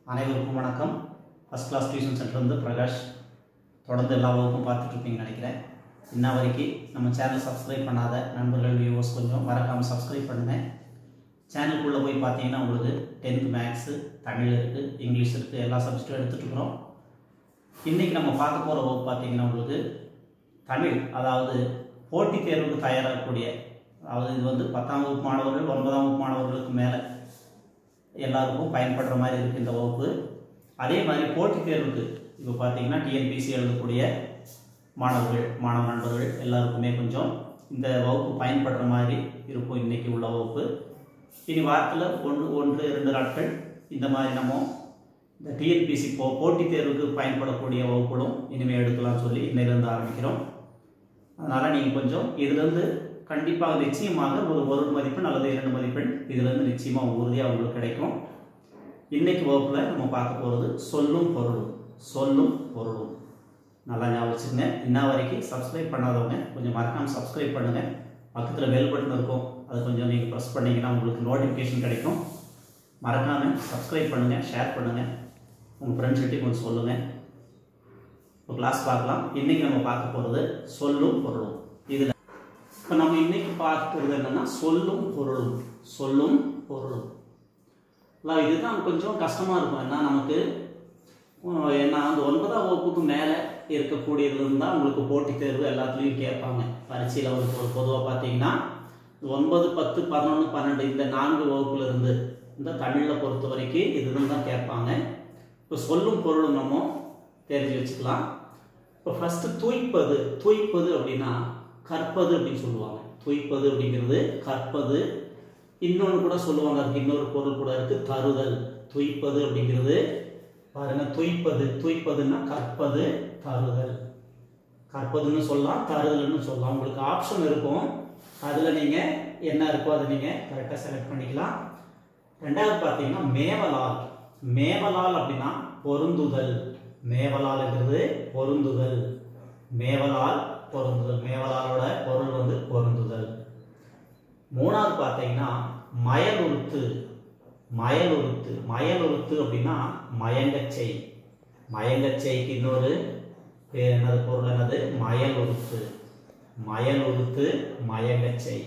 அனைவருக்கும் வணக்கம் first class tuition சென்டர்லேருந்து பிரகாஷ் தொடர்ந்து எல்லா வகுப்பும் பார்த்துட்ருப்பீங்கன்னு நினைக்கிறேன் இன்ன வரைக்கும் நம்ம சேனல் சப்ஸ்கிரைப் பண்ணாத நண்பர்கள் வியூவர்ஸ் கொஞ்சம் மறக்காமல் சப்ஸ்கிரைப் பண்ணுங்கள் சேனலுக்குள்ளே போய் பார்த்தீங்கன்னா உங்களுக்கு டென்த் மேக்ஸு தமிழ் இருக்குது இங்கிலீஷ் இருக்குது எல்லா சப்ஜெக்ட்டும் எடுத்துகிட்ருக்குறோம் இன்றைக்கி நம்ம பார்க்க போகிற வகுப்பு பார்த்தீங்கன்னா உங்களுக்கு தமிழ் அதாவது போட்டித் தேர்வுக்கு தயாராகக்கூடிய அதாவது இது வந்து பத்தாம் வகுப்பு மாணவர்கள் ஒன்பதாம் வகுப்பு மாணவர்களுக்கு மேலே எல்லாருக்கும் பயன்படுற மாதிரி இருக்குது இந்த வகுப்பு அதே மாதிரி போட்டித் தேர்வுக்கு இப்போ பார்த்தீங்கன்னா டிஎன்பிசி எழுதக்கூடிய மாணவர்கள் மாணவ நண்பர்கள் எல்லாருக்குமே கொஞ்சம் இந்த வகுப்பு பயன்படுற மாதிரி இருக்கும் இன்னைக்கு உள்ள வகுப்பு இனி வாரத்தில் ஒன்று ஒன்று இரண்டு நாட்கள் இந்த மாதிரி நம்ம இந்த டிஎன்பிசி போ போட்டித் தேர்வுக்கு பயன்படக்கூடிய வகுப்புகளும் இனிமேல் எடுக்கலாம்னு சொல்லி இன்னையிலேருந்து ஆரம்பிக்கிறோம் அதனால் நீங்கள் கொஞ்சம் இதுலேருந்து கண்டிப்பாக நிச்சயமாக ஒரு ஒரு மதிப்பெண் அல்லது இரண்டு மதிப்பெண் இதுலேருந்து நிச்சயமாக உறுதியாக உங்களுக்கு கிடைக்கும் இன்னைக்கு வகுப்பில் நம்ம பார்க்க போகிறது சொல்லும் பொருளும் சொல்லும் பொருளும் நல்லா ஞாபகம் வச்சுக்கோங்க இன்ன வரைக்கும் சப்ஸ்கிரைப் பண்ணாதவங்க கொஞ்சம் மறக்காமல் சப்ஸ்கிரைப் பண்ணுங்கள் பக்கத்தில் பெல் பட்டன் இருக்கும் அதை கொஞ்சம் நீங்கள் ப்ரெஸ் பண்ணிங்கன்னா உங்களுக்கு நோட்டிஃபிகேஷன் கிடைக்கும் மறக்காமல் சப்ஸ்கிரைப் பண்ணுங்கள் ஷேர் பண்ணுங்கள் உங்கள் ஃப்ரெண்ட்ஸ்கிட்டையும் கொஞ்சம் சொல்லுங்கள் இப்போ கிளாஸ் பார்க்கலாம் இன்றைக்கி நம்ம பார்க்க போகிறது சொல்லும் பொருளும் இதில் இப்போ நம்ம இன்னைக்கு பார்க்கறது என்னன்னா சொல்லும் பொருளும் சொல்லும் பொருளும் இல்லை, இதுதான் கொஞ்சம் கஷ்டமாக இருக்கும் ஏன்னா நமக்கு உம், ஏன்னா அந்த ஒன்பதாம் வகுப்புக்கு மேலே இருக்கக்கூடியதுலேருந்து தான் உங்களுக்கு போட்டித் தேர்வு எல்லாத்துலேயும் கேட்பாங்க பரீட்சையில் வந்து ஒரு பொதுவாக பார்த்தீங்கன்னா ஒன்பது பத்து பதினொன்று பன்னெண்டு இந்த நான்கு வகுப்புல இருந்து இந்த தமிழில் பொறுத்த வரைக்கும் இதுதான் தான் கேட்பாங்க இப்போ சொல்லும் பொருளும் நம்ம தெரிஞ்சு வச்சுக்கலாம் இப்போ ஃபஸ்ட்டு தூய்ப்பது தூய்ப்பது அப்படின்னா கற்பது அப்படின்னு சொல்லுவாங்க தூய்ப்பது அப்படிங்கிறது கற்பது இன்னொன்று கூட சொல்லுவாங்க அதுக்கு இன்னொரு பொருள் கூட இருக்கு தருதல் தூய்ப்பது அப்படிங்கிறது பாருங்க தூய்ப்பது தூய்ப்பதுன்னா கற்பது தருதல் கற்பதுன்னு சொல்லலாம் தருதல்னு சொல்லலாம் உங்களுக்கு ஆப்ஷன் இருக்கும் அதில் நீங்கள் என்ன இருக்கோ அதை நீங்கள் கரெக்டாக செலக்ட் பண்ணிக்கலாம் ரெண்டாவது பார்த்தீங்கன்னா மேவலால் மேவலால் அப்படின்னா பொருந்துதல் மேவலால்ங்கிறது பொருந்துதல் மேவலால் பொருந்துதல் மேவலாலோட பொருள் வந்து பொருந்துதல் மூணாவது பார்த்தீங்கன்னா மயலுறுத்து மயலுறுத்து மயலுறுத்து அப்படின்னா மயங்கச்செய் மயங்கச்செய்க்கு இன்னொரு பேர் என்னது பொருள் என்னது மயலுறுத்து மயலுறுத்து மயங்கச்செய்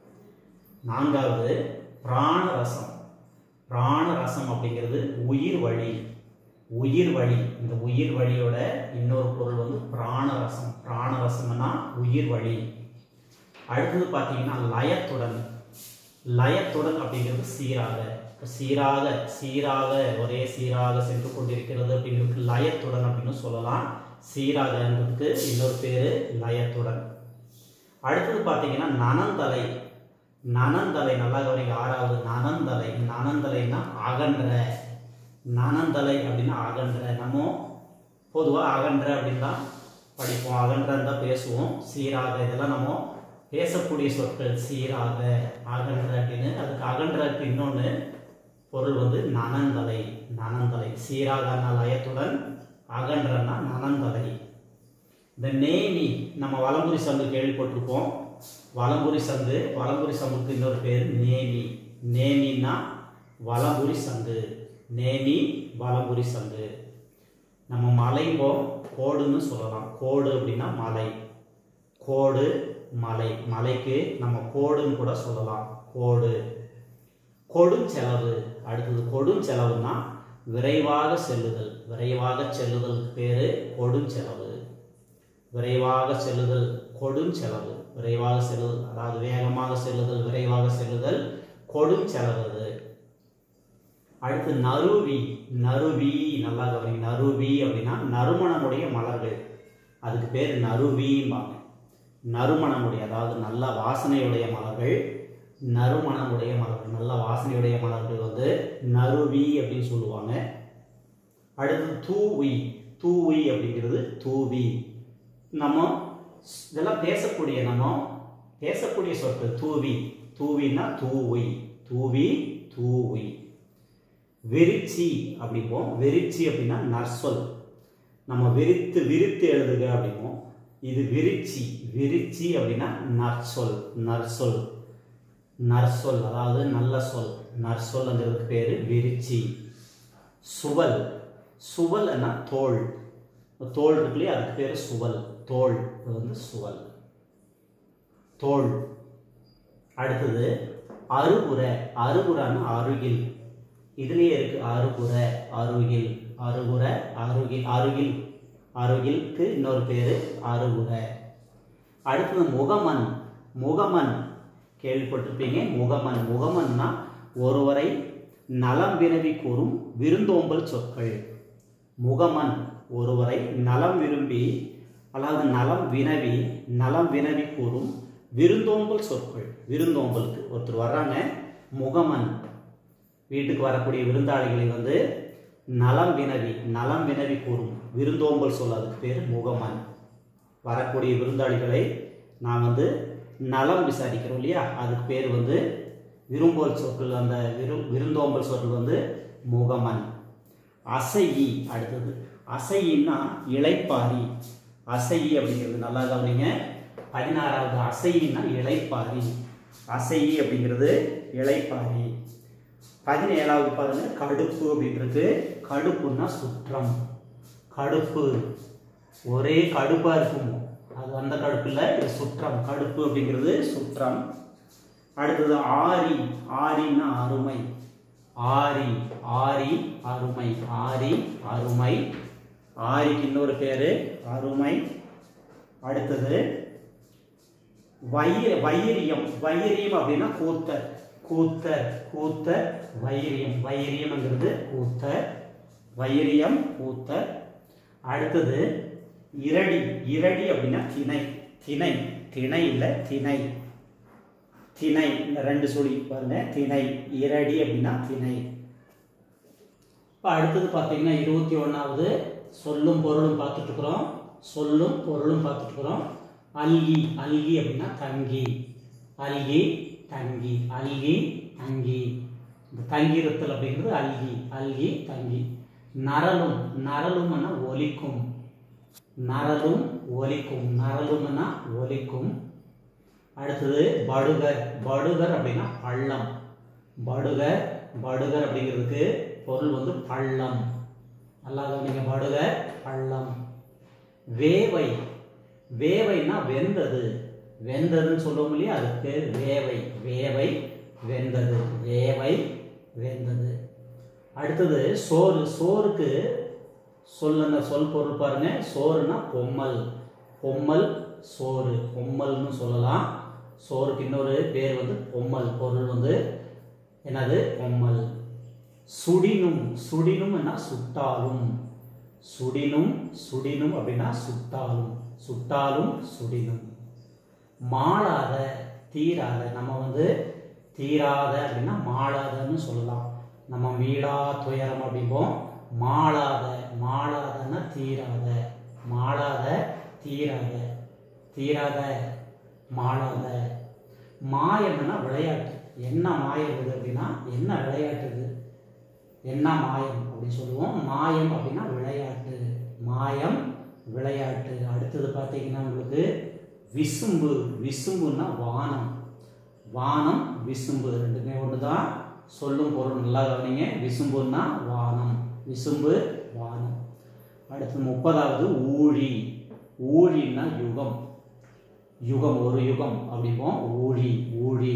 நான்காவது பிராணரசம் பிராணரசம் அப்படிங்கிறது உயிர் வழி உயிர் வழி இந்த உயிர் வழியோட இன்னொரு பொருள் வந்து பிராணரசம் பிராணரசம்னா உயிர் வழி அடுத்தது பார்த்தீங்கன்னா லயத்துடன் லயத்துடன் அப்படிங்கிறது சீராக இப்ப சீராக சீராக ஒரே சீராக சென்று கொண்டிருக்கிறது அப்படிங்கிறது லயத்துடன் அப்படின்னு சொல்லலாம் சீராகன்றதுக்கு இன்னொரு பேர் லயத்துடன் அடுத்தது பார்த்தீங்கன்னா நனந்தலை நனந்தலை நல்லா கவனிங்க ஆறாவது நனந்தலை நனந்தலைன்னா அகன்ற நனந்தலை அப்படின்னா அகன்ற நம்ம பொதுவாக அகன்ற அப்படின்னு தான் படிப்போம் அகன்றன்னு தான் பேசுவோம் சீராக இதெல்லாம் நம்ம பேசக்கூடிய சொற்கள் சீராக அகன்ற அப்படின்னு அதுக்கு அகன்றக்கு இன்னொன்று பொருள் வந்து நனந்தலை நனந்தலை சீராக லயத்துடன் அகன்றன்னா நனந்தலை இந்த நேமி நம்ம வலம்புரி சங்கு கேள்விப்பட்டிருப்போம் வலம்புரி சங்கு வலம்புரி சங்குக்கு இன்னொரு பேர் நேமி நேமின்னா வலம்புரி சங்கு நேமி வலம்புரி சங்கு நம்ம மலைம்போம் கோடுன்னு சொல்லலாம் கோடு அப்படின்னா மலை கோடு மலை மலைக்கு நம்ம கோடுன்னு கூட சொல்லலாம் கோடு கொடுஞ்செலவு அடுத்தது கொடுஞ்செலவுனா விரைவாக செல்லுதல் விரைவாக செல்லுதலுக்கு பேரு கொடுஞ்செலவு விரைவாக செல்லுதல் கொடுஞ்செலவு விரைவாக செல்லுதல் அதாவது வேகமாக செல்லுதல் விரைவாக செல்லுதல் கொடுஞ்செலவு அது அடுத்து நறுவி நறுவி நல்லா கவனிங்க நறுவி அப்படின்னா நறுமணமுடைய மலர்கள் அதுக்கு பேர் நறுவிம்பாங்க நறுமணமுடைய அதாவது நல்ல வாசனையுடைய மலர்கள் நறுமணமுடைய மலர்கள் நல்ல வாசனையுடைய மலர்கள் வந்து நறுவி அப்படின்னு சொல்லுவாங்க அடுத்து தூவி தூவி அப்படிங்கிறது தூவி நம்ம இதெல்லாம் பேசக்கூடிய நம்ம பேசக்கூடிய சொற்கள் தூவி தூவின்னா தூவி தூவி தூவி விரிச்சி அப்படிம்போம் விரிச்சி அப்படின்னா நற்சொல் நம்ம விரித்து விரித்து எழுதுக அப்படிம்போம் இது விரிச்சி விரிச்சி அப்படின்னா நற்சொல் நற்சொல் நற்சொல் அதாவது நல்ல சொல் நற்சொல்ங்கிறதுக்கு பேர் விரிச்சி சுவல் சுவல்னா தோல் தோல் இருக்கு இல்லையா அதுக்கு பேர் சுவல் தோல் இது வந்து சுவல் தோல் அடுத்தது அருகுற அருகுறான்னா அருகில் இதுலயே இருக்கு அருகுற அருகில் அருகுற அருகில் அருகில் அருகிலுக்கு இன்னொரு பேரு அருகுற அடுத்தது முகமன் முகமன் கேள்விப்பட்டிருப்பீங்க முகமன் முகமன்னா ஒருவரை நலம் வினவி கூறும் விருந்தோம்பல் சொற்கள் முகமன் ஒருவரை நலம் விரும்பி அதாவது நலம் வினவி நலம் வினவி கூறும் விருந்தோம்பல் சொற்கள் விருந்தோம்பலுக்கு ஒருத்தர் வர்றாங்க முகமன் வீட்டுக்கு வரக்கூடிய விருந்தாளிகளை வந்து நலம் வினவி நலம் வினவி கூறும் விருந்தோம்பல் சொல் அதுக்கு பேர் முகமன் வரக்கூடிய விருந்தாளிகளை நான் வந்து நலம் விசாரிக்கிறோம் இல்லையா அதுக்கு பேர் வந்து விரும்போல் சொற்கள் அந்த விரு விருந்தோம்பல் சொற்கள் வந்து முகமன் அசையி அடுத்தது அசையின்னா இளைப்பாரி அசையி அப்படிங்கிறது நல்லா கவனிங்க பதினாறாவது அசையின்னா இளைப்பாரி அசையி அப்படிங்கிறது இளைப்பாரி பதினேழாவது பாருங்க கடுப்பு அப்படின்றது கடுப்புன்னா சுற்றம் கடுப்பு ஒரே கடுப்பா இருக்கும் அது அந்த கடுப்பு இல்லை இது சுற்றம் கடுப்பு அப்படிங்கிறது சுற்றம் அடுத்தது ஆரி ஆரின்னா அருமை ஆரி ஆரி அருமை ஆரி அருமை ஆரிக்கு இன்னொரு பேரு அருமை அடுத்தது வயிறு வைரியம் வைரியம் அப்படின்னா கூத்தர் கூத்தர் கூத்தர் வைரியம் வைரியம்ங்கிறது கூத்தர் வைரியம் கூத்தர் அடுத்தது இரடி இரடி அப்படின்னா திணை திணை திணை இல்லை திணை திணை இந்த ரெண்டு சொல்லி பாருங்க திணை இரடி அப்படின்னா திணை இப்போ அடுத்தது பார்த்தீங்கன்னா இருபத்தி ஒன்றாவது சொல்லும் பொருளும் பார்த்துட்டு இருக்கிறோம் சொல்லும் பொருளும் பார்த்துட்டு இருக்கிறோம் அல்கி அல்கி அப்படின்னா தங்கி அல்கி தங்கி அல்கி தங்கி இந்த தங்கிருத்தல் அப்படிங்கிறது அல்கி அல்கி தங்கி நரலும் நரலும்னா ஒலிக்கும் நரலும் ஒலிக்கும் நரலும்னா ஒலிக்கும் அடுத்தது படுகர் படுகர் அப்படின்னா பள்ளம் படுகர் படுகர் அப்படிங்கிறதுக்கு பொருள் வந்து பள்ளம் நல்லா கவனிங்க படுகர் பள்ளம் வேவை வேவைன்னா வெந்தது வெந்ததுன்னு சொல்லுவோம் இல்லையா அதுக்கு பேர் வேவை வேவை வெந்தது வேவை வெந்தது அடுத்தது சோறு சோறுக்கு சொல்லுங்க சொல் பொருள் பாருங்க சோறுனா பொம்மல் பொம்மல் சோறு பொம்மல்னு சொல்லலாம் சோறுக்கு இன்னொரு பேர் வந்து பொம்மல் பொருள் வந்து என்னது பொம்மல் சுடினும் சுடினும் என்ன சுட்டாலும் சுடினும் சுடினும் அப்படின்னா சுட்டாலும் சுட்டாலும் சுடினும் மாளாத தீராத நம்ம வந்து தீராத அப்படின்னா மாளாதன்னு சொல்லலாம் நம்ம மீளா துயரம் அப்படிம்போம் மாளாத மாளாதன்னா தீராத மாளாத தீராத தீராத மாளாத மாயம்னா விளையாட்டு என்ன மாயம் இது அப்படின்னா என்ன விளையாட்டு இது என்ன மாயம் அப்படின்னு சொல்லுவோம் மாயம் அப்படின்னா விளையாட்டு மாயம் விளையாட்டு அடுத்தது பார்த்தீங்கன்னா உங்களுக்கு விசும்பு விசும்புன்னா வானம் வானம் விசும்பு ரெண்டுமே ஒன்று தான் சொல்லும் பொருள் நல்லா கவனிங்க விசும்புன்னா வானம் விசும்பு வானம் அடுத்து முப்பதாவது ஊழி ஊழின்னா யுகம் யுகம் ஒரு யுகம் அப்படிம்போம் ஊழி ஊழி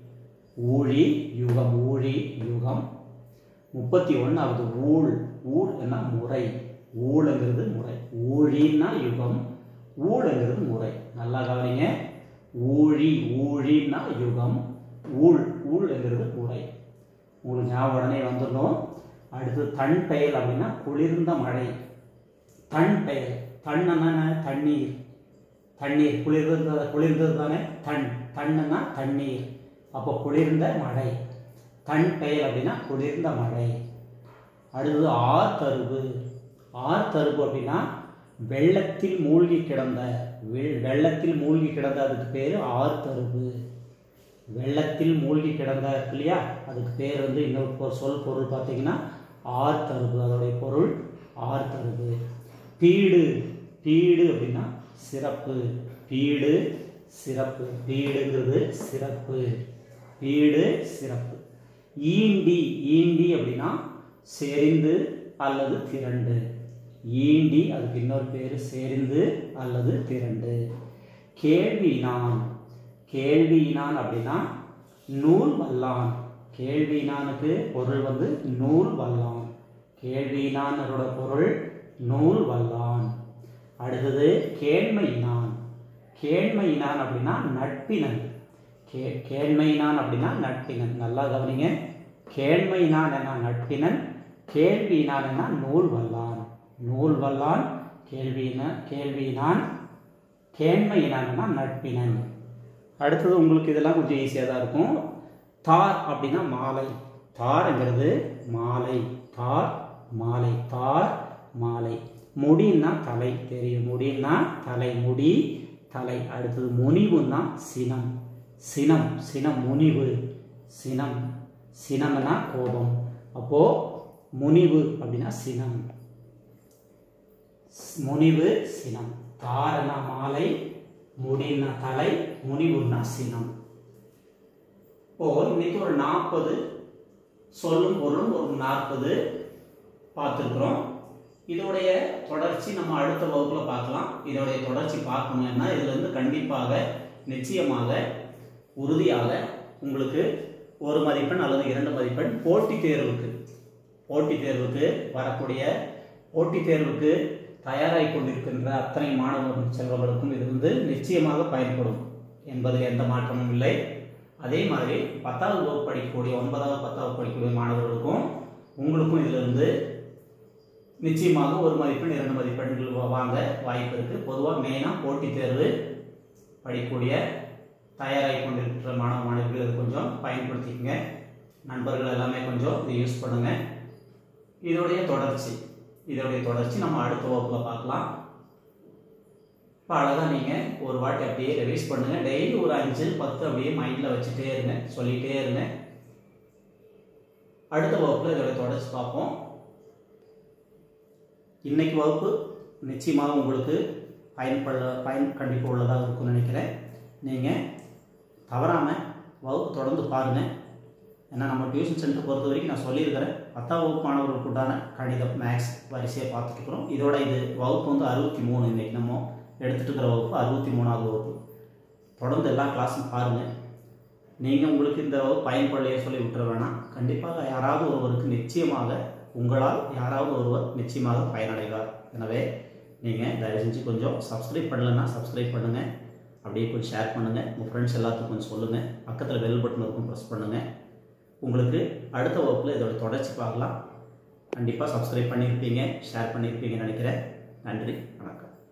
ஊழி யுகம் ஊழி யுகம் முப்பத்தி ஒன்றாவது ஊழ் ஊழ் என்ன முறை ஊழுங்கிறது முறை ஊழின்னா யுகம் ஊழுங்கிறது முறை நல்லா கவனிங்க ஊழி ஊழின்னா யுகம் ஊழ் ஊழ்ங்கிறது முறை உங்களுக்கு ஞாபகம் உடனே வந்துடணும் அடுத்து தன் பெயல் அப்படின்னா குளிர்ந்த மழை தன் பெயல் தண்ணனா தண்ணீர் தண்ணீர் குளிர்ந்த குளிர்ந்தது தானே தன் தண்ணுன்னா தண்ணீர் அப்போ குளிர்ந்த மழை தன் பெயர் அப்படின்னா குளிர்ந்த மழை அடுத்தது ஆர்த்தருவு ஆர்த்தருவு அப்படின்னா வெள்ளத்தில் மூழ்கி கிடந்த வெள்- வெள்ளத்தில் மூழ்கி கிடந்த அதுக்கு பேர் ஆர்த்தருவு வெள்ளத்தில் மூழ்கி கிடந்த இருக்கு இல்லையா அதுக்கு பேர் வந்து இன்னொரு பொ- சொல் பொருள் பார்த்தீங்கன்னா ஆர்த்தருவு அதோடைய பொருள் ஆர்த்தருவு பீடு பீடு அப்படின்னா சிறப்பு பீடு சிறப்பு பீடுங்கிறது சிறப்பு பீடு சிறப்பு ஈண்டி ஈண்டி அப்படின்னா செறிந்து அல்லது திரண்டு ஈண்டி அதுக்கு இன்னொரு பேர் செறிந்து அல்லது திரண்டு கேள்வினான் கேள்வினான் அப்படின்னா நூல் வல்லான் கேள்வினானுக்கு பொருள் வந்து நூல் வல்லான் கேள்வினான் அதோட பொருள் நூல் வல்லான் அடுத்தது கேண்மையினான் கேண்மையினான் அப்படின்னா நட்பினன் கே கேண்மையினான் அப்படின்னா நட்பினன் நல்லா கவனிங்க கேண்மையினான் என்ன நட்பினன் கேள்வியினான் என்ன நூல் வல்லான் நூல் வல்லான் கேள்வியின கேள்வியினான் கேண்மையினான்னா நட்பினன் அடுத்தது உங்களுக்கு இதெல்லாம் கொஞ்சம் ஈஸியாக தான் இருக்கும் தார் அப்படின்னா மாலை தார்ங்கிறது மாலை தார் மாலை தார் மாலை முடின்னா தலை தெரியும் முடின்னா தலை முடி தலை அடுத்தது முனிவுன்னா சினம் சினம் சினம் முனிவு சினம் சினம்னா கோபம் அப்போ முனிவு அப்படின்னா சினம் முனிவு சினம் தாரனா மாலை முடின்னா தலை முனிவுன்னா சினம் இப்போ இன்னைக்கு ஒரு நாற்பது சொல்லும் பொருளும் ஒரு நாற்பது பார்த்துருக்குறோம் இதோடைய தொடர்ச்சி நம்ம அடுத்த வகுப்புல பார்க்கலாம் இதோடைய தொடர்ச்சி பார்க்கணும்னா இதுல இருந்து கண்டிப்பாக நிச்சயமாக உறுதியாக உங்களுக்கு ஒரு மதிப்பெண் அல்லது இரண்டு மதிப்பெண் போட்டித் தேர்வுக்கு போட்டித் தேர்வுக்கு வரக்கூடிய போட்டித் தேர்வுக்கு தயாராகி கொண்டிருக்கின்ற அத்தனை மாணவ செல்வங்களுக்கும் இது வந்து நிச்சயமாக பயன்படும் என்பதில் எந்த மாற்றமும் இல்லை அதே மாதிரி பத்தாவது வகுப்பு படிக்கக்கூடிய ஒன்பதாவது பத்தாவது படிக்கக்கூடிய மாணவர்களுக்கும் உங்களுக்கும் இதிலிருந்து நிச்சயமாக ஒரு மதிப்பெண் இரண்டு மதிப்பெண்கள் வா- வாங்க வாய்ப்பு இருக்குது பொதுவாக மெயினாக போட்டித் தேர்வு படிக்கக்கூடிய தயாராகி கொண்டிருக்கிற மாணவ மாணவிகள் இது கொஞ்சம் பயன்படுத்திக்கங்க நண்பர்கள் எல்லாமே கொஞ்சம் இதை யூஸ் பண்ணுங்க இதோடைய தொடர்ச்சி இதோடைய தொடர்ச்சி நம்ம அடுத்த வகுப்பில் பார்க்கலாம் இப்போ அழகாக நீங்கள் ஒரு வாட்டி அப்படியே ரிவைஸ் பண்ணுங்கள் டெய்லி ஒரு அஞ்சு பத்து அப்படியே மைண்டில் வச்சுட்டே இருங்க சொல்லிகிட்டே இருங்க அடுத்த வகுப்பில் இதோட தொடர்ச்சி பார்ப்போம் இன்னைக்கு வகுப்பு நிச்சயமாக உங்களுக்கு பயன்பட பயன் கண்டிப்பாக உள்ளதாக இருக்கும்னு நினைக்கிறேன் நீங்கள் தவறாமல் வகுப்பு தொடர்ந்து பாருங்கள் ஏன்னா நம்ம டியூஷன் சென்டர் பொறுத்த வரைக்கும் நான் சொல்லியிருக்கிறேன் பத்தாம் வகுப்பு மாணவர்களுக்கு உண்டான கணிதம் மேக்ஸ் வரிசையை பார்த்துட்டு இருக்கிறோம் இதோட இது வகுப்பு வந்து அறுபத்தி மூணு இன்னைக்கு நம்ம எடுத்துட்டு இருக்கிற வகுப்பு அறுபத்தி மூணாவது வகுப்பு தொடர்ந்து எல்லா கிளாஸும் பாருங்கள் நீங்கள் உங்களுக்கு இந்த வகுப்பு பயன்படலையே சொல்லி விட்டுற வேணாம் கண்டிப்பாக யாராவது ஒருவருக்கு நிச்சயமாக உங்களால் யாராவது ஒருவர் நிச்சயமாக பயனடைவார் எனவே நீங்கள் தயவு செஞ்சு கொஞ்சம் சப்ஸ்கிரைப் பண்ணலைன்னா சப்ஸ்கிரைப் பண்ணுங்கள் அப்படியே கொஞ்சம் ஷேர் பண்ணுங்கள் உங்கள் ஃப்ரெண்ட்ஸ் எல்லாத்துக்கும் கொஞ்சம் சொல்லுங்கள் பக்கத்தில் பெல் பட்டன் இருக்கும் ப்ரெஸ் பண்ணுங்கள் உங்களுக்கு அடுத்த வகுப்பில் இதோட தொடர்ச்சி பார்க்கலாம் கண்டிப்பாக சப்ஸ்கிரைப் பண்ணியிருப்பீங்க ஷேர் பண்ணியிருப்பீங்கன்னு நினைக்கிறேன் நன்றி வணக்கம்